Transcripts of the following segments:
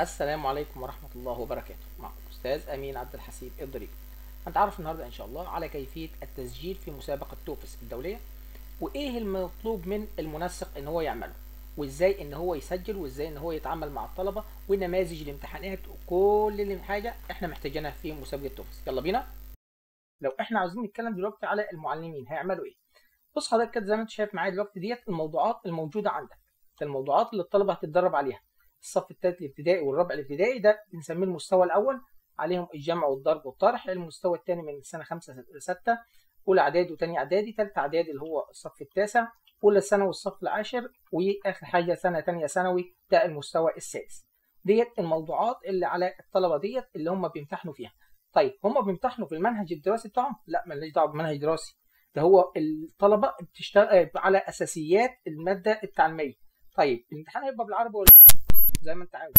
السلام عليكم ورحمة الله وبركاته معكم أستاذ أمين عبد الحسيب الضريبي هنتعرف النهاردة إن شاء الله على كيفية التسجيل في مسابقة توفس الدولية وإيه المطلوب من المنسق إن هو يعمله وإزاي إن هو يسجل وإزاي إن هو يتعامل مع الطلبة ونماذج الامتحانات وكل اللي حاجة إحنا محتاجينها في مسابقة توفس يلا بينا لو إحنا عاوزين نتكلم دلوقتي على المعلمين هيعملوا إيه بص حضرتك كده زي ما أنت شايف معايا دلوقتي ديت الموضوعات الموجودة عندك ده الموضوعات اللي الطلبة هتتدرب عليها الصف الثالث الابتدائي والرابع الابتدائي ده بنسميه المستوى الاول عليهم الجمع والضرب والطرح المستوى الثاني من سنه 5 ل 6 اولى اعدادي وثاني اعدادي ثالثه اعدادي اللي هو الصف التاسع اولى ثانوي والصف العاشر واخر حاجه سنه ثانيه ثانوي ده المستوى السادس ديت الموضوعات اللي على الطلبه ديت اللي هم بيمتحنوا فيها طيب هم بيمتحنوا في المنهج الدراسي بتاعهم لا مالناش دعوه بمنهج دراسي ده هو الطلبه بتشتغل على اساسيات الماده التعليميه طيب الامتحان هيبقى بالعربي ولا زي ما انت عاوز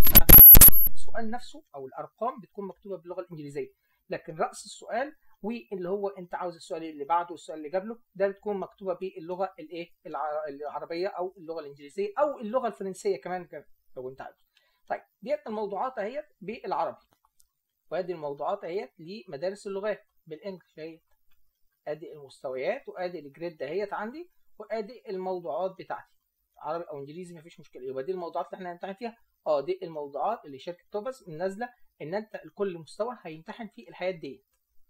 السؤال نفسه او الارقام بتكون مكتوبه باللغه الانجليزيه لكن راس السؤال واللي هو انت عاوز السؤال اللي بعده والسؤال اللي قبله ده بتكون مكتوبه باللغه الايه العربيه او اللغه الانجليزيه او اللغه الفرنسيه كمان لو انت عاوز طيب ديت الموضوعات اهيت بالعربي وادي الموضوعات اهيت لمدارس اللغات بالانجلش اهيت ادي المستويات وادي الجريد دهيت عندي وادي الموضوعات بتاعتي عربي او انجليزي مفيش مشكله يبقى دي الموضوعات اللي احنا هنمتحن فيها اه دي الموضوعات اللي شركه توبس نازله ان انت كل مستوى هيمتحن فيه الحاجات دي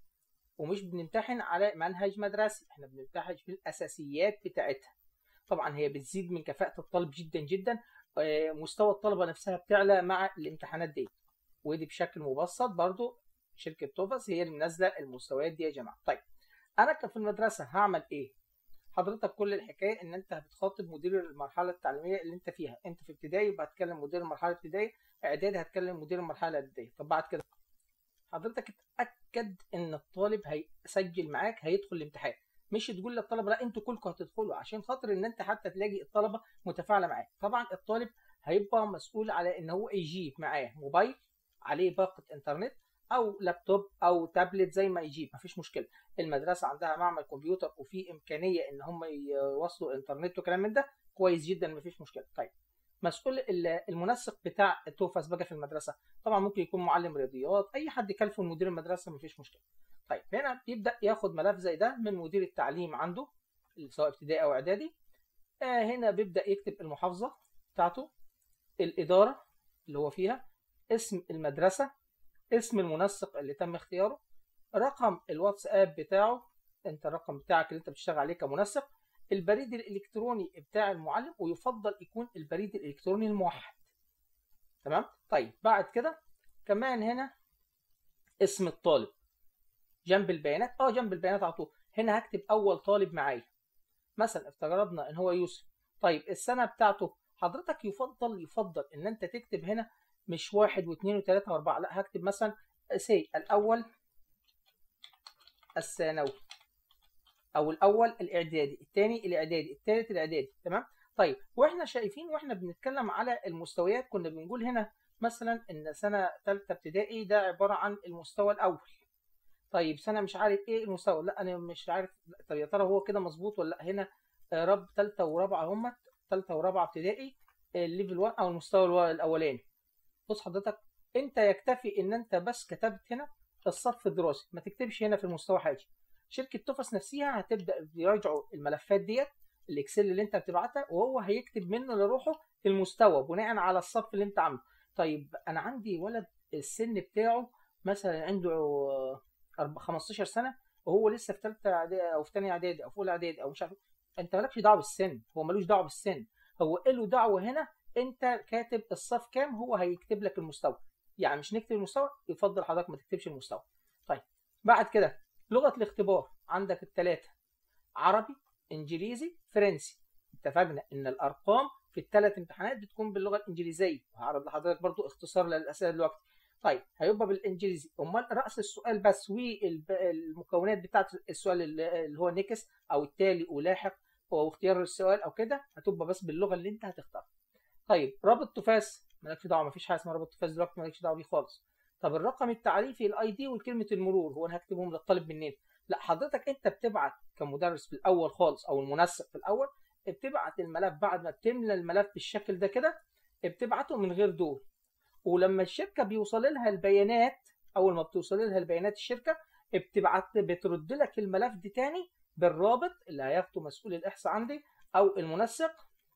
ومش بنمتحن على منهج مدرسي احنا بنمتحن في الاساسيات بتاعتها طبعا هي بتزيد من كفاءه الطالب جدا جدا مستوى الطلبه نفسها بتعلى مع الامتحانات دي ودي بشكل مبسط برضو شركه توبس هي اللي منزله المستويات دي يا جماعه طيب انا في المدرسه هعمل ايه حضرتك كل الحكايه ان انت هتخاطب مدير المرحله التعليميه اللي انت فيها انت في ابتدائي يبقى هتكلم مدير المرحله الابتدائيه اعدادي هتكلم مدير المرحله الاعداديه طب بعد كده حضرتك اتاكد ان الطالب هيسجل معاك هيدخل الامتحان مش تقول للطلبه لا انتوا كلكم هتدخلوا عشان خاطر ان انت حتى تلاقي الطلبه متفاعله معاك طبعا الطالب هيبقى مسؤول على ان هو يجيب معاه موبايل عليه باقه انترنت او لابتوب او تابلت زي ما يجيب مفيش مشكله المدرسه عندها معمل كمبيوتر وفي امكانيه ان هم يوصلوا انترنت وكلام من ده كويس جدا مفيش مشكله طيب مسؤول المنسق بتاع توفاس بقى في المدرسه طبعا ممكن يكون معلم رياضيات اي حد كلفه مدير المدرسه مفيش مشكله طيب هنا بيبدا ياخد ملف زي ده من مدير التعليم عنده سواء ابتدائي او اعدادي آه هنا بيبدا يكتب المحافظه بتاعته الاداره اللي هو فيها اسم المدرسه اسم المنسق اللي تم اختياره رقم الواتساب بتاعه انت الرقم بتاعك اللي انت بتشتغل عليه كمنسق البريد الالكتروني بتاع المعلم ويفضل يكون البريد الالكتروني الموحد تمام طيب بعد كده كمان هنا اسم الطالب جنب البيانات اه جنب البيانات على طول هنا هكتب اول طالب معايا مثلا افترضنا ان هو يوسف طيب السنه بتاعته حضرتك يفضل يفضل ان انت تكتب هنا مش واحد واثنين وثلاثة واربعة لا هكتب مثلا سي الأول الثانوي أو الأول الإعدادي الثاني الإعدادي الثالث الإعدادي تمام طيب وإحنا شايفين وإحنا بنتكلم على المستويات كنا بنقول هنا مثلا إن سنة ثالثة ابتدائي ده عبارة عن المستوى الأول طيب سنة مش عارف إيه المستوى لا أنا مش عارف طب يا ترى هو كده مظبوط ولا لا هنا رب ثالثة ورابعة هم ثالثة ورابعة ابتدائي الليفل 1 أو المستوى الأولاني بص حضرتك انت يكتفي ان انت بس كتبت هنا الصف الدراسي ما تكتبش هنا في المستوى حاجه شركه توفس نفسها هتبدا يراجعوا الملفات ديت الاكسل اللي انت بتبعتها وهو هيكتب منه لروحه المستوى بناء على الصف اللي انت عامله طيب انا عندي ولد السن بتاعه مثلا عنده 15 سنه وهو لسه في ثالثه اعدادي او في ثانيه اعدادي او في اولى اعدادي او مش عارف انت مالكش دعوه بالسن هو ملوش دعوه بالسن هو له دعوه هنا انت كاتب الصف كام هو هيكتب لك المستوى يعني مش نكتب المستوى يفضل حضرتك ما تكتبش المستوى طيب بعد كده لغه الاختبار عندك الثلاثه عربي انجليزي فرنسي اتفقنا ان الارقام في الثلاث امتحانات بتكون باللغه الانجليزيه وهعرض لحضرتك برضو اختصار للاسئله دلوقتي طيب هيبقى بالانجليزي امال راس السؤال بس والمكونات بتاعت السؤال اللي هو نكس او التالي ولاحق او اختيار السؤال او كده هتبقى بس باللغه اللي انت هتختارها طيب رابط تفاس مالكش دعوه مفيش حاجه اسمها رابط تفاس دلوقتي مالكش دعوه بيه خالص طب الرقم التعريفي الاي دي وكلمه المرور هو انا هكتبهم للطالب منين لا حضرتك انت بتبعت كمدرس في الاول خالص او المنسق في الاول بتبعت الملف بعد ما بتملى الملف بالشكل ده كده بتبعته من غير دول ولما الشركه بيوصل لها البيانات اول ما بتوصل لها البيانات الشركه بتبعت بترد لك الملف ده تاني بالرابط اللي هياخده مسؤول الاحصاء عندي او المنسق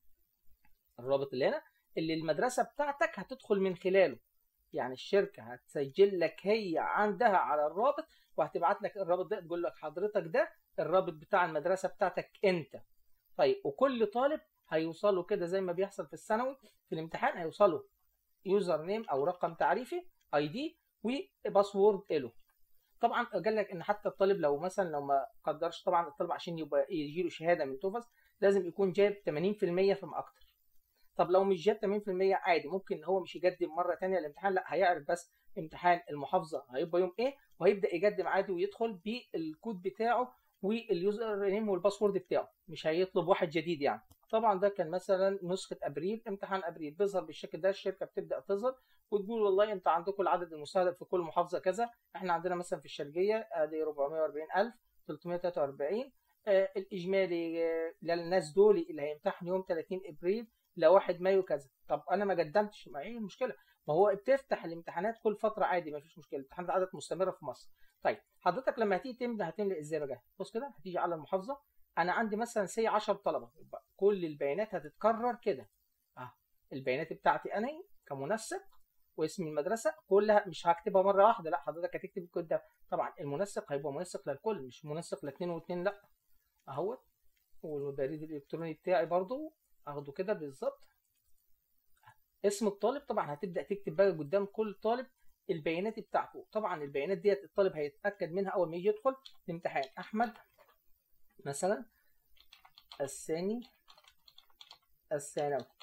الرابط اللي هنا اللي المدرسه بتاعتك هتدخل من خلاله يعني الشركه هتسجل لك هي عندها على الرابط وهتبعت لك الرابط ده تقول لك حضرتك ده الرابط بتاع المدرسه بتاعتك انت طيب وكل طالب هيوصله كده زي ما بيحصل في الثانوي في الامتحان هيوصله يوزر نيم او رقم تعريفي اي دي وباسورد له طبعا قال لك ان حتى الطالب لو مثلا لو ما قدرش طبعا الطالب عشان يبقى يجي له شهاده من توفس لازم يكون جايب 80% فما اكتر طب لو مش جاب 80% عادي ممكن هو مش يقدم مره ثانيه الامتحان لا هيعرف بس امتحان المحافظه هيبقى يوم ايه وهيبدا يقدم عادي ويدخل بالكود بتاعه واليوزر نيم والباسورد بتاعه مش هيطلب واحد جديد يعني طبعا ده كان مثلا نسخه ابريل امتحان ابريل بيظهر بالشكل ده الشركه بتبدا تظهر وتقول والله انت عندكم العدد المستهدف في كل محافظه كذا احنا عندنا مثلا في الشرقيه ادي 440000 343 آه الاجمالي آه للناس دول اللي هيمتحنوا يوم 30 ابريل لواحد مايو كذا طب انا ما قدمتش ما ايه المشكله ما هو بتفتح الامتحانات كل فتره عادي ما فيش مشكله الامتحانات عدد مستمره في مصر طيب حضرتك لما هتيجي تملى هتملى ازاي بقى بص كده هتيجي على المحافظه انا عندي مثلا سي 10 طلبه يبقى كل البيانات هتتكرر كده اه البيانات بتاعتي انا كمنسق واسم المدرسه كلها مش هكتبها مره واحده لا حضرتك هتكتب الكود ده طبعا المنسق هيبقى منسق للكل مش منسق لاثنين واثنين لا اهوت والبريد الالكتروني بتاعي برضو اخده كده بالظبط اسم الطالب طبعا هتبدا تكتب بقى قدام كل طالب البيانات بتاعته طبعا البيانات ديت الطالب هيتاكد منها اول ما يجي يدخل الامتحان احمد مثلا الثاني الثانوي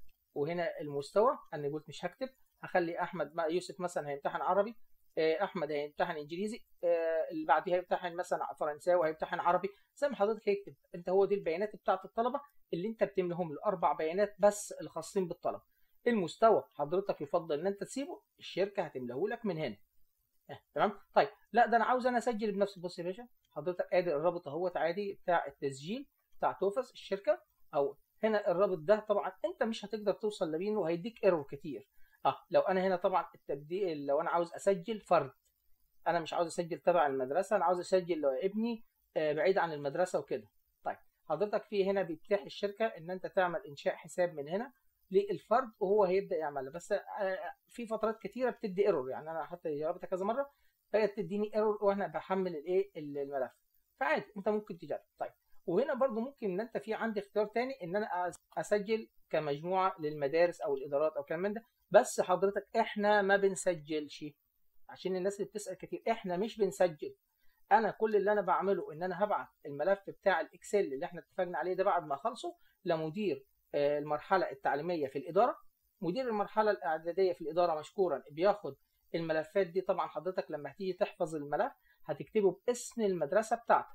وهنا المستوى انا قلت مش هكتب هخلي احمد يوسف مثلا هيمتحن عربي احمد هيمتحن انجليزي اللي بعديه هيمتحن مثلا فرنساوي وهيمتحن عربي زي ما حضرتك هيكتب انت هو دي البيانات بتاعت الطلبه اللي انت بتملهم له اربع بيانات بس الخاصين بالطلبه المستوى حضرتك يفضل ان انت تسيبه الشركه هتملاه لك من هنا اه تمام طيب لا ده انا عاوز انا اسجل بنفسي بص يا باشا حضرتك ادي الرابط اهوت عادي بتاع التسجيل بتاع توفس الشركه او هنا الرابط ده طبعا انت مش هتقدر توصل لبينه وهيديك ايرور كتير اه لو انا هنا طبعا التبديل لو انا عاوز اسجل فرد انا مش عاوز اسجل تبع المدرسه انا عاوز اسجل لو ابني آه بعيد عن المدرسه وكده طيب حضرتك في هنا بيتيح الشركه ان انت تعمل انشاء حساب من هنا للفرد وهو هيبدا يعملها بس في فترات كتيره بتدي ايرور يعني انا حتى جربتها كذا مره بقت تديني ايرور وانا بحمل الايه الملف فعادي انت ممكن تجرب طيب وهنا برضو ممكن ان انت في عندي اختيار تاني ان انا اسجل كمجموعه للمدارس او الادارات او كلام من ده بس حضرتك احنا ما بنسجلش عشان الناس اللي بتسال كتير احنا مش بنسجل انا كل اللي انا بعمله ان انا هبعت الملف بتاع الاكسل اللي احنا اتفقنا عليه ده بعد ما اخلصه لمدير المرحله التعليميه في الاداره مدير المرحله الاعداديه في الاداره مشكورا بياخد الملفات دي طبعا حضرتك لما هتيجي تحفظ الملف هتكتبه باسم المدرسه بتاعتك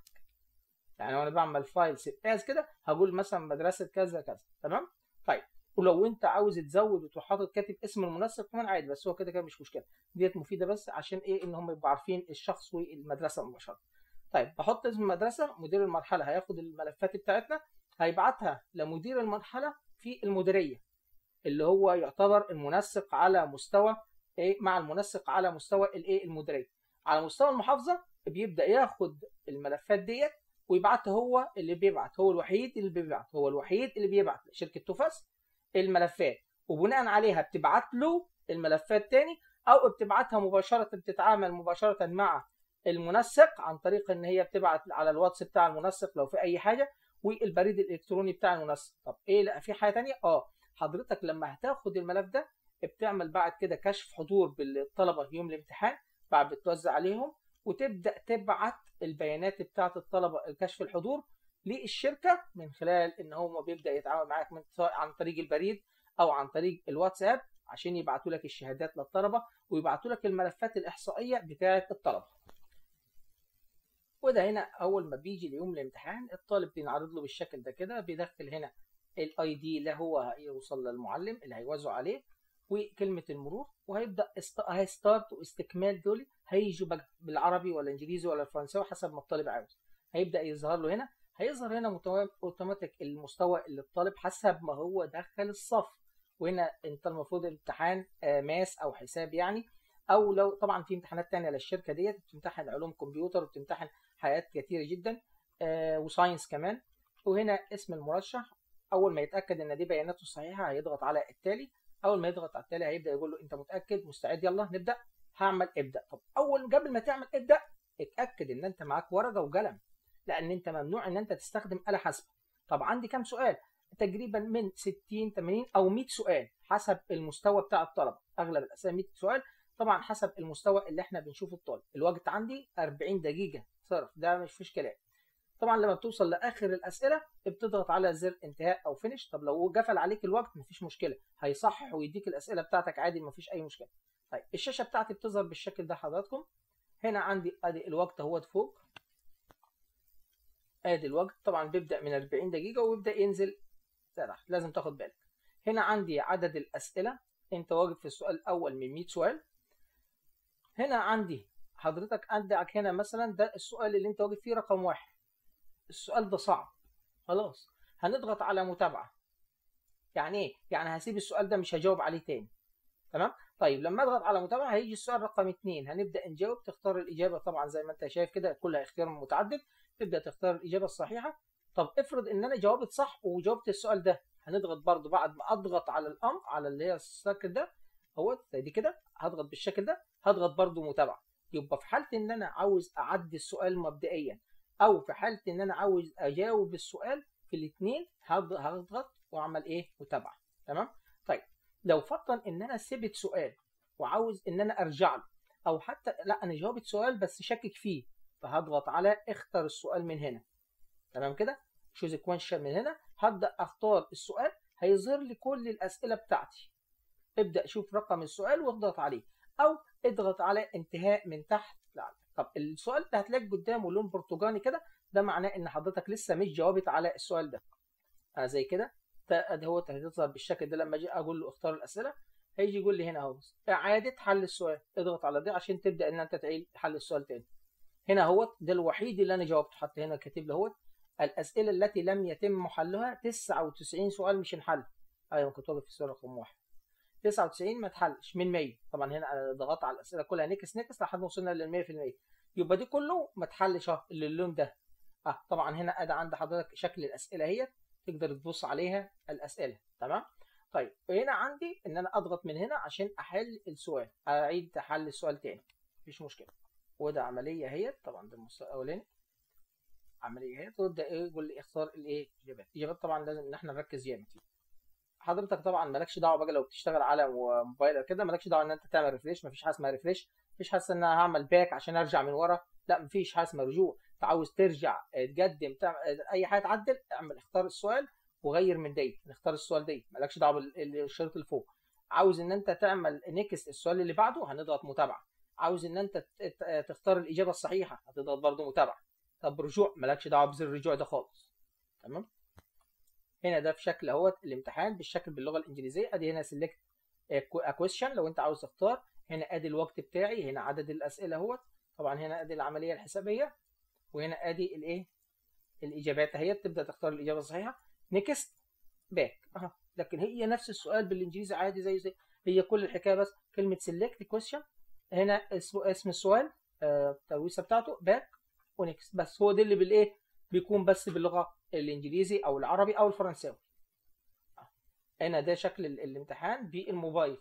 يعني وانا بعمل فايل سيباز كده هقول مثلا مدرسه كذا كذا تمام طيب ولو انت عاوز تزود وتروح حاطط كاتب اسم المنسق كمان عادي بس هو كده كده مش مشكله ديت مفيده بس عشان ايه ان هم يبقوا عارفين الشخص والمدرسه مباشره طيب بحط اسم المدرسه مدير المرحله هياخد الملفات بتاعتنا هيبعتها لمدير المرحله في المديريه اللي هو يعتبر المنسق على مستوى ايه مع المنسق على مستوى الايه المديريه على مستوى المحافظه بيبدا ياخد الملفات ديت ويبعتها هو اللي بيبعت هو الوحيد اللي بيبعت هو الوحيد اللي بيبعت لشركه توفاس الملفات وبناء عليها بتبعت له الملفات تاني او بتبعتها مباشره بتتعامل مباشره مع المنسق عن طريق ان هي بتبعت على الواتس بتاع المنسق لو في اي حاجه والبريد الالكتروني بتاع المنسق طب ايه لا في حاجه تانية اه حضرتك لما هتاخد الملف ده بتعمل بعد كده كشف حضور بالطلبه يوم الامتحان بعد بتوزع عليهم وتبدا تبعت البيانات بتاعه الطلبه كشف الحضور للشركه من خلال ان هو بيبدا يتعامل معاك من سواء عن طريق البريد او عن طريق الواتساب عشان يبعتوا لك الشهادات للطلبه ويبعتوا لك الملفات الاحصائيه بتاعه الطلبه وده هنا اول ما بيجي ليوم الامتحان الطالب بينعرض له بالشكل ده كده بيدخل هنا الاي دي اللي هو هيوصل للمعلم اللي هيوزع عليه وكلمه المرور وهيبدا هيستارت واستكمال دول هيجوا بقى بالعربي ولا انجليزي ولا فرنساوي حسب ما الطالب عاوز هيبدا يظهر له هنا هيظهر هنا اوتوماتيك المستوى اللي الطالب حسب ما هو دخل الصف وهنا انت المفروض امتحان آه، ماس او حساب يعني او لو طبعا في امتحانات تانية للشركه ديت بتمتحن علوم كمبيوتر وبتمتحن حاجات كتيره جدا آه، وساينس كمان وهنا اسم المرشح اول ما يتاكد ان دي بياناته صحيحه هيضغط على التالي اول ما يضغط على التالي هيبدا يقول له انت متاكد مستعد يلا نبدا هعمل ابدا طب اول قبل ما تعمل ابدا اتاكد ان انت معاك ورقه وقلم لان انت ممنوع ان انت تستخدم اله حاسبه طب عندي كام سؤال تقريبا من 60 80 او 100 سؤال حسب المستوى بتاع الطلبه اغلب الاسئله 100 سؤال طبعا حسب المستوى اللي احنا بنشوفه الطالب الوقت عندي 40 دقيقه صرف ده مش فيش كلام طبعا لما بتوصل لاخر الاسئله بتضغط على زر انتهاء او فينش طب لو قفل عليك الوقت مفيش مشكله هيصحح ويديك الاسئله بتاعتك عادي مفيش اي مشكله طيب الشاشه بتاعتي بتظهر بالشكل ده حضراتكم هنا عندي ادي الوقت اهوت فوق ادي الوقت طبعا بيبدا من 40 دقيقه ويبدا ينزل تحت لازم تاخد بالك هنا عندي عدد الاسئله انت واقف في السؤال الاول من 100 سؤال هنا عندي حضرتك عندك هنا مثلا ده السؤال اللي انت واقف فيه رقم واحد السؤال ده صعب خلاص هنضغط على متابعه يعني ايه يعني هسيب السؤال ده مش هجاوب عليه تاني تمام طيب لما اضغط على متابعه هيجي السؤال رقم اثنين هنبدا نجاوب تختار الاجابه طبعا زي ما انت شايف كده كلها اختيار متعدد تبدا تختار الاجابه الصحيحه طب افرض ان انا جاوبت صح وجاوبت السؤال ده هنضغط برضو بعد ما اضغط على الامر على اللي هي الساكن ده اهو زي دي كده هضغط بالشكل ده هضغط برضو متابعه يبقى في حاله ان انا عاوز اعدي السؤال مبدئيا او في حاله ان انا عاوز اجاوب السؤال في الاثنين هضغط واعمل ايه متابعه تمام طيب لو فرضا ان انا سبت سؤال وعاوز ان انا ارجع له او حتى لا انا جاوبت سؤال بس شاكك فيه فهضغط على اختر السؤال من هنا تمام كده شوز كويشن من هنا هبدا اختار السؤال هيظهر لي كل الاسئله بتاعتي ابدا شوف رقم السؤال واضغط عليه او اضغط على انتهاء من تحت لعلى. طب السؤال اللي هتلاقي قدامه لون برتقاني كده ده معناه ان حضرتك لسه مش جاوبت على السؤال ده آه زي كده ادي هو هتظهر بالشكل ده لما اجي اقول له اختار الاسئله هيجي يقول لي هنا اهو اعاده حل السؤال اضغط على ده عشان تبدا ان انت تعيد حل السؤال تاني هنا اهوت ده الوحيد اللي انا جاوبته حتى هنا كاتب له اهوت الاسئله التي لم يتم حلها 99 سؤال مش انحل ايوه كنت واقف في السؤال رقم واحد 99 ما اتحلش من 100 طبعا هنا انا ضغطت على الاسئله كلها نكس نكس لحد ما وصلنا لل 100% يبقى دي كله ما اتحلش اهو اللي اللون ده اه طبعا هنا ادي عند حضرتك شكل الاسئله اهي تقدر تبص عليها الاسئله تمام طيب وهنا عندي ان انا اضغط من هنا عشان احل السؤال اعيد حل السؤال تاني مفيش مشكله وده عمليه اهي طبعا ده المستوى الاولاني عمليه اهي تبدا ايه يقول لي اختار الايه اجابات الاجابات طبعا لازم ان احنا نركز جامد فيها حضرتك طبعا مالكش دعوه بقى لو بتشتغل على موبايل كده مالكش دعوه ان انت تعمل ريفريش مفيش حاجه اسمها ريفريش مفيش حاجه ان انا هعمل باك عشان ارجع من ورا لا مفيش حاجه اسمها رجوع انت عاوز ترجع تقدم تعمل اي حاجه تعدل اعمل اختار السؤال وغير من دي نختار السؤال دي مالكش دعوه بالشريط اللي فوق عاوز ان انت تعمل نيكست السؤال اللي بعده هنضغط متابعه عاوز ان انت تختار الاجابه الصحيحه هتضغط برضه متابعه طب رجوع مالكش دعوه بزر الرجوع ده خالص تمام هنا ده في شكل اهوت الامتحان بالشكل باللغه الانجليزيه ادي هنا سيلكت كويشن لو انت عاوز تختار هنا ادي الوقت بتاعي هنا عدد الاسئله اهوت طبعا هنا ادي العمليه الحسابيه وهنا ادي الايه الاجابات اهي تبدا تختار الاجابه الصحيحه نيكست باك اهو لكن هي نفس السؤال بالانجليزي عادي زي زي هي كل الحكايه بس كلمه سيلكت كويشن هنا اسمه اسم السؤال الترويسه بتاعته باك ونكست بس هو ده اللي بالايه بيكون بس باللغه الانجليزي او العربي او الفرنساوي هنا ده شكل الامتحان بالموبايل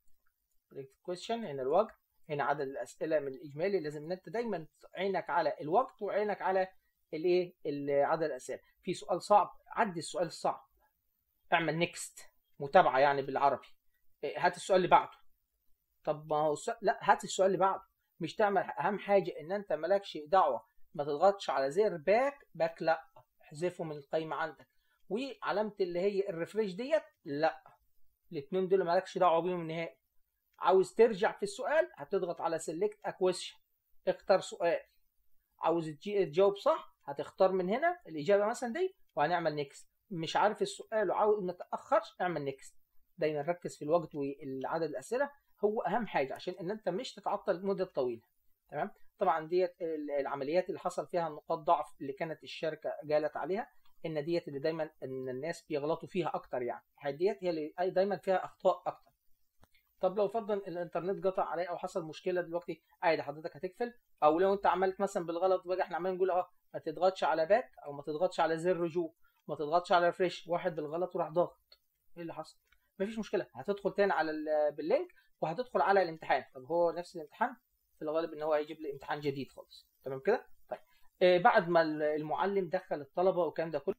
كويشن هنا الوقت هنا عدد الاسئله من الاجمالي لازم ان انت دايما عينك على الوقت وعينك على الايه عدد الاسئله في سؤال صعب عدي السؤال الصعب اعمل نيكست متابعه يعني بالعربي هات السؤال اللي بعده طب ما هو السؤال لا هات السؤال اللي بعده مش تعمل اهم حاجه ان انت مالكش دعوه ما تضغطش على زر باك باك لا احذفه من القايمه عندك وعلامه اللي هي الريفريش ديت لا الاثنين دول مالكش دعوه بيهم نهائي عاوز ترجع في السؤال هتضغط على سيلكت اكويشن اختار سؤال عاوز تجاوب صح هتختار من هنا الاجابه مثلا دي وهنعمل نيكست مش عارف السؤال وعاوز ما تاخرش اعمل نيكست دايما ركز في الوقت والعدد الاسئله هو اهم حاجه عشان ان انت مش تتعطل مده طويله تمام طبعا ديت العمليات اللي حصل فيها نقاط ضعف اللي كانت الشركه جالت عليها ان ديت اللي دايما ان الناس بيغلطوا فيها اكتر يعني الحاجات ديت هي اللي أي دايما فيها اخطاء اكتر طب لو فرضا الانترنت قطع عليه او حصل مشكله دلوقتي عادي حضرتك هتقفل او لو انت عملت مثلا بالغلط بقى احنا عمالين نقول اهو ما تضغطش على باك او ما تضغطش على زر رجوع ما تضغطش على ريفريش واحد بالغلط وراح ضاغط ايه اللي حصل مفيش مشكله هتدخل تاني على ال- باللينك وهتدخل على الامتحان طب هو نفس الامتحان في الغالب ان هو هيجيب لي امتحان جديد خالص تمام كده طيب آه بعد ما المعلم دخل الطلبه والكلام ده كله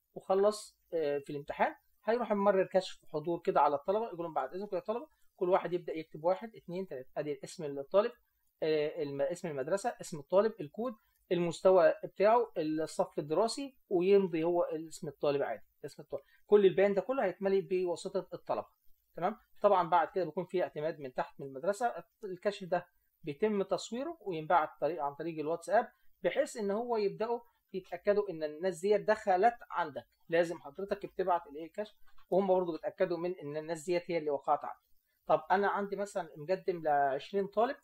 وخلص آه في الامتحان هيروح ممرر كشف حضور كده على الطلبه يقول لهم بعد اذنكم يا طلبه كل واحد يبدا يكتب واحد اثنين ثلاثه ادي اسم الطالب آه، الم- اسم المدرسه اسم الطالب الكود المستوى بتاعه الصف الدراسي ويمضي هو اسم الطالب عادي اسم الطالب كل البيان ده كله هيتملي بواسطه الطلبه تمام طبعا بعد كده بيكون في اعتماد من تحت من المدرسه الكشف ده بيتم تصويره وينبعت طريق عن طريق الواتساب بحيث ان هو يبداوا يتاكدوا ان الناس ديت دخلت عندك لازم حضرتك بتبعت الايه الكشف وهم برضه بيتاكدوا من ان الناس ديت هي اللي وقعت عندك طب انا عندي مثلا مقدم ل 20 طالب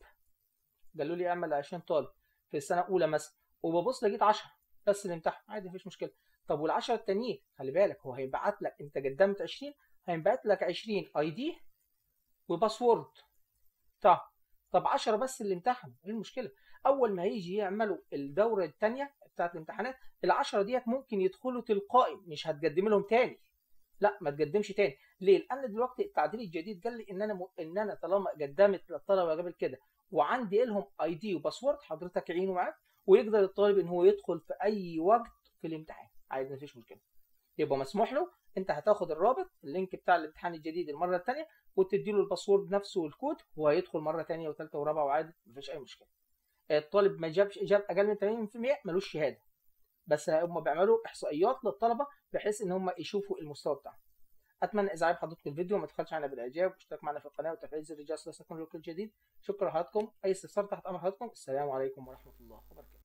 قالوا لي اعمل 20 طالب في السنه الاولى مثلا وببص لقيت 10 بس اللي امتحن عادي مفيش مشكله طب وال10 التانيين خلي بالك هو هيبعت لك انت قدمت 20 هيبعت لك 20 اي دي وباسورد طب طب 10 بس اللي امتحنوا ايه المشكله اول ما هيجي يعملوا الدوره الثانيه بتاعت الامتحانات ال10 ديت ممكن يدخلوا تلقائي مش هتقدم لهم تاني لا ما تقدمش تاني ليه لان دلوقتي التعديل الجديد قال لي ان انا م... ان انا طالما قدمت للطلبه قبل كده وعندي لهم اي دي وباسورد حضرتك عينه معاك ويقدر الطالب ان هو يدخل في اي وقت في الامتحان عادي مفيش مشكله يبقى مسموح له انت هتاخد الرابط اللينك بتاع الامتحان الجديد المره الثانيه وتدي له الباسورد نفسه والكود وهيدخل مره ثانيه وثالثه ورابعه وعادي مفيش اي مشكله الطالب ما جابش جاب اقل من 80% ملوش شهاده بس هم بيعملوا احصائيات للطلبه بحيث ان هم يشوفوا المستوى بتاعهم اتمنى اذا عجب حضرتك الفيديو ما تبخلش علينا بالاعجاب واشترك معنا في القناه وتفعيل زر الجرس لتكون لكل جديد شكرا لحضراتكم اي استفسار تحت امر حضراتكم السلام عليكم ورحمه الله وبركاته